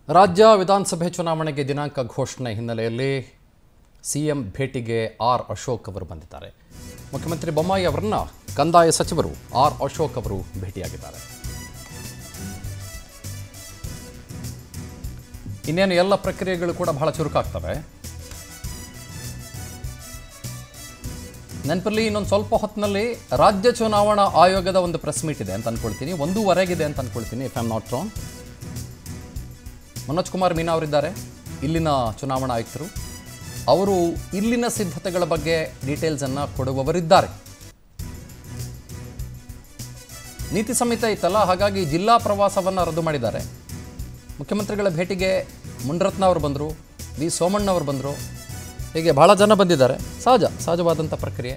ರಾಜ್ಯ ವಿಧಾನಸಭೆ ಚುನಾವಣೆಗೆ ದಿನಾಂಕ ಘೋಷಣೆ ಹಿನ್ನೆಲೆಯಲ್ಲಿ ಸಿಎಂ ಭೇಟಿಗೆ ಆರ್ ಅಶೋಕ್ ಅವರು ಬಂದಿದ್ದಾರೆ ಮುಖ್ಯಮಂತ್ರಿ ಬೊಮ್ಮಾಯಿ ಅವರನ್ನ ಕಂದಾಯ ಸಚಿವರು ಆರ್ ಅಶೋಕ್ ಅವರು ಭೇಟಿಯಾಗಿದ್ದಾರೆ ಇನ್ನೇನು ಎಲ್ಲ ಪ್ರಕ್ರಿಯೆಗಳು ಕೂಡ ಬಹಳ ಚುರುಕಾಗ್ತವೆ ನೆನಪಲ್ಲಿ ಇನ್ನೊಂದು ಸ್ವಲ್ಪ ಹೊತ್ತಿನಲ್ಲಿ ರಾಜ್ಯ ಚುನಾವಣಾ ಆಯೋಗದ ಒಂದು ಪ್ರೆಸ್ ಮೀಟ್ ಇದೆ ಅಂತ ಅನ್ಕೊಳ್ತೀನಿ ಒಂದೂವರೆಗಿದೆ ಅಂತ ಅನ್ಕೊಳ್ತೀನಿ if I'm not wrong Manoj Kumar Meena ಅವರಿದ್ದಾರೆ ಇಲ್ಲಿನ ಚುನಾವಣಾ ಆಯುಕ್ತರು ಅವರು ಇಲ್ಲಿನ ಸಿದ್ಧತೆಗಳ ಬಗ್ಗೆ ಡೀಟೇಲ್ಸನ್ನು ಕೊಡುವವರಿದ್ದಾರೆ ನೀತಿ ಸಂಹಿತೆ ಇತ್ತಲ್ಲ ಹಾಗಾಗಿ ಜಿಲ್ಲಾ ಪ್ರವಾಸವನ್ನು ರದ್ದು ಮಾಡಿದ್ದಾರೆ ಮುಖ್ಯಮಂತ್ರಿಗಳ ಭೇಟಿಗೆ ಮುನ್ರತ್ನ ಅವರು ಬಂದರು ವಿ ಸೋಮಣ್ಣ ಅವರು ಬಂದರು ಹೀಗೆ ಬಹಳ ಜನ ಬಂದಿದ್ದಾರೆ ಸಹಜ ಸಹಜವಾದಂಥ ಪ್ರಕ್ರಿಯೆ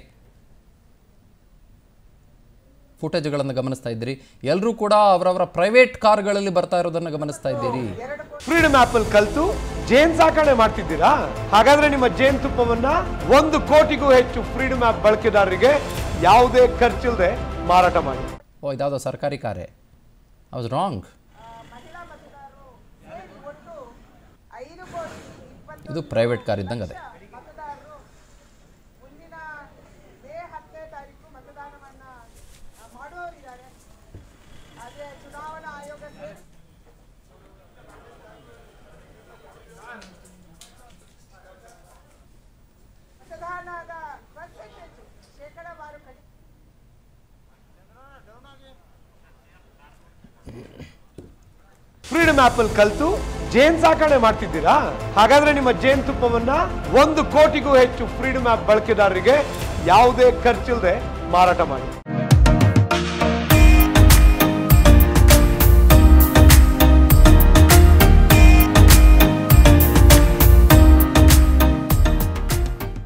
ಫುಟೇಜ್ಗಳನ್ನು ಗಮನಿಸ್ತಾ ಇದ್ದೀರಿ ಎಲ್ಲರೂ ಕೂಡ ಅವರವರ ಪ್ರೈವೇಟ್ ಕಾರ್ಗಳಲ್ಲಿ ಬರ್ತಾ ಇರೋದನ್ನು ಗಮನಿಸ್ತಾ ಇದ್ದೀರಿ ಫ್ರೀಡಮ್ ಆಪ್ ಅಲ್ಲಿ ಕಲ್ತು ಜೇನ್ ಸಾಕಣೆ ಮಾಡ್ತಿದ್ದೀರಾ ಹಾಗಾದ್ರೆ ನಿಮ್ಮ ಜೇನ್ ತುಪ್ಪವನ್ನ ಒಂದು ಕೋಟಿಗೂ ಹೆಚ್ಚು ಫ್ರೀಡಮ್ ಆಪ್ ಬಳಕೆದಾರರಿಗೆ ಯಾವುದೇ ಖರ್ಚಿಲ್ಲದೆ ಮಾರಾಟ ಮಾಡಿ ಓ ಇದ್ಯಾವುದೋ ಸರ್ಕಾರಿ ಕಾರ್ಯ ಐ ವಾಸ್ ರಾಂಗ್ ಮಹಿಳಾ ಮತದಾರರು ಸೇರಿ ಒಟ್ಟು ಐದು ಕೋಟಿ ಇಪ್ಪತ್ತು ಇದು ಪ್ರೈವೇಟ್ ಕಾರ್ ಇದ್ದಂಗೆ ಅದೇ ಮತದಾರರು ಮುಂದಿನ ಮೇ ಹತ್ತನೇ ತಾರೀಕು ಮತದಾನವನ್ನ ಆ, ಮಾಡುವವರಿದ್ದಾರೆ ಅದೇ ಚುನಾವಣಾ ಆಯೋಗ ಸೇರಿ ಮತದಾನದ ಪರ್ಸೆಂಟೇಜ್ ಶೇಕಡಾವಾರು ಕಡಿಮೆ ಫ್ರೀಡಮ್ ಆಪ್ ಅಲ್ಲಿ ಕಲ್ತು ಜೇನ್ ಸಾಕಣೆ ಮಾಡ್ತಿದ್ದೀರಾ ಹಾಗಾದ್ರೆ ನಿಮ್ಮ ಜೇನ್ ತುಪ್ಪವನ್ನ ಒಂದು ಕೋಟಿಗೂ ಹೆಚ್ಚು ಫ್ರೀಡಮ್ ಆಪ್ ಬಳಕೆದಾರರಿಗೆ ಯಾವುದೇ ಖರ್ಚಿಲ್ಲದೆ ಮಾರಾಟ ಮಾಡಿ